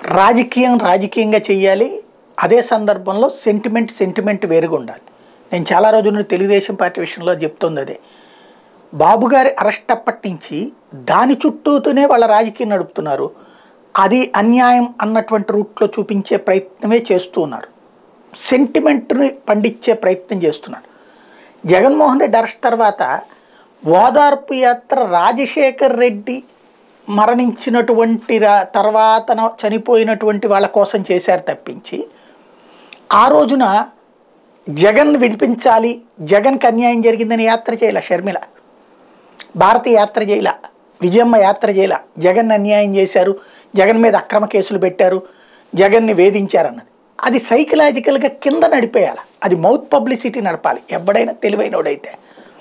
రాజకీయం రాజకీయంగా చెయ్యాలి అదే సందర్భంలో సెంటిమెంట్ సెంటిమెంట్ వేరుగా ఉండాలి నేను చాలా రోజుల నుండి తెలుగుదేశం పార్టీ విషయంలో చెప్తుంది అదే బాబు గారి అరెస్ట్ అప్పటి నుంచి దాని చుట్టూతోనే వాళ్ళ రాజకీయం నడుపుతున్నారు అది అన్యాయం అన్నటువంటి రూట్లో చూపించే ప్రయత్నమే చేస్తూ ఉన్నారు సెంటిమెంట్ని పండించే ప్రయత్నం చేస్తున్నారు జగన్మోహన్ రెడ్డి అరెస్ట్ తర్వాత ఓదార్పు యాత్ర రాజశేఖర్ రెడ్డి మరణించినటువంటి రా తర్వాత చనిపోయినటువంటి వాళ్ళ కోసం చేశారు తప్పించి ఆ రోజున జగన్ విడిపించాలి జగన్కి అన్యాయం జరిగిందని యాత్ర చేయాల షర్మిల భారతి యాత్ర చేయల విజయమ్మ యాత్ర చేయల జగన్ అన్యాయం చేశారు జగన్ మీద అక్రమ కేసులు పెట్టారు జగన్ని వేధించారన్నది అది సైకలాజికల్గా కింద నడిపేయాలి అది మౌత్ పబ్లిసిటీ నడపాలి ఎవడైనా తెలివైనోడైతే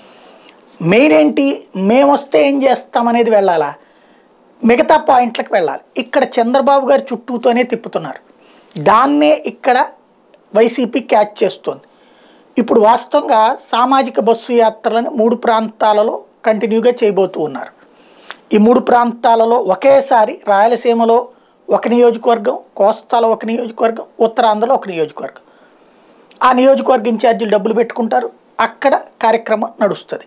మెయిన్ ఏంటి మేమొస్తే ఏం చేస్తామనేది వెళ్ళాలా మిగతా పాయింట్లకు వెళ్ళాలి ఇక్కడ చంద్రబాబు గారి చుట్టూతోనే తిప్పుతున్నారు దాన్నే ఇక్కడ వైసీపీ క్యాచ్ చేస్తుంది ఇప్పుడు వాస్తవంగా సామాజిక బస్సు యాత్రలను మూడు ప్రాంతాలలో కంటిన్యూగా చేయబోతూ ఉన్నారు ఈ మూడు ప్రాంతాలలో ఒకేసారి రాయలసీమలో ఒక నియోజకవర్గం కోస్తాలో ఒక నియోజకవర్గం ఉత్తరాంధ్రలో ఒక నియోజకవర్గం ఆ నియోజకవర్గ ఇన్ఛార్జీలు డబ్బులు పెట్టుకుంటారు అక్కడ కార్యక్రమం నడుస్తుంది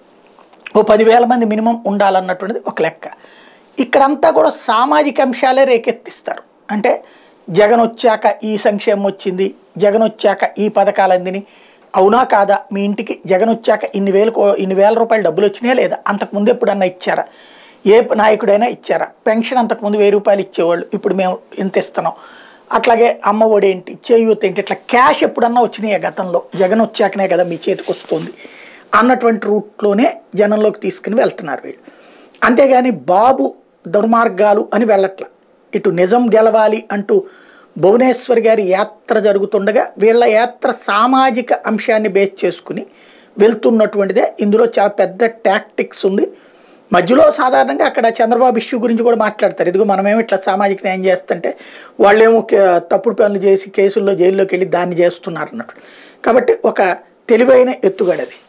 ఓ పదివేల మంది మినిమం ఉండాలన్నటువంటిది ఒక లెక్క ఇక్కడంతా కూడా సామాజిక అంశాలే రేకెత్తిస్తారు అంటే జగన్ వచ్చాక ఈ సంక్షేమం వచ్చింది జగన్ వచ్చాక ఈ పథకాలు అందిని అవునా కాదా మీ ఇంటికి జగన్ వచ్చాక ఇన్ని వేలు కో- ఇన్ని వేల రూపాయలు డబ్బులు వచ్చినాయా లేదా అంతకుముందు ఎప్పుడన్నా ఇచ్చారా ఏ నాయకుడైనా ఇచ్చారా పెన్షన్ అంతకుముందు వెయ్యి రూపాయలు ఇచ్చేవాళ్ళు ఇప్పుడు మేము ఇంత ఇస్తున్నాం అట్లాగే అమ్మ ఒడి ఏంటి చేయూత ఏంటి ఇట్లా క్యాష్ ఎప్పుడన్నా వచ్చినాయా గతంలో జగన్ వచ్చాకనే కదా మీ చేతికి వస్తుంది అన్నటువంటి రూట్లోనే జనంలోకి తీసుకుని వెళ్తున్నారు వీళ్ళు అంతేగాని బాబు దుర్మార్గాలు అని వెళ్ళట్ల ఇటు నిజం గెలవాలి అంటూ భువనేశ్వర్ గారి యాత్ర జరుగుతుండగా వీళ్ళ యాత్ర సామాజిక అంశాన్ని బేస్ చేసుకుని వెళ్తున్నటువంటిదే ఇందులో చాలా పెద్ద టాక్టిక్స్ ఉంది మధ్యలో సాధారణంగా అక్కడ చంద్రబాబు ఇష్యూ గురించి కూడా మాట్లాడతారు ఇదిగో మనమేమో ఇట్లా సామాజిక న్యాయం చేస్తుంటే వాళ్ళేమో కే- తప్పుడు పనులు చేసి కేసుల్లో జైల్లోకి వెళ్ళి దాన్ని చేస్తున్నారు అన్నట్టు కాబట్టి ఒక తెలివైన ఎత్తుగడది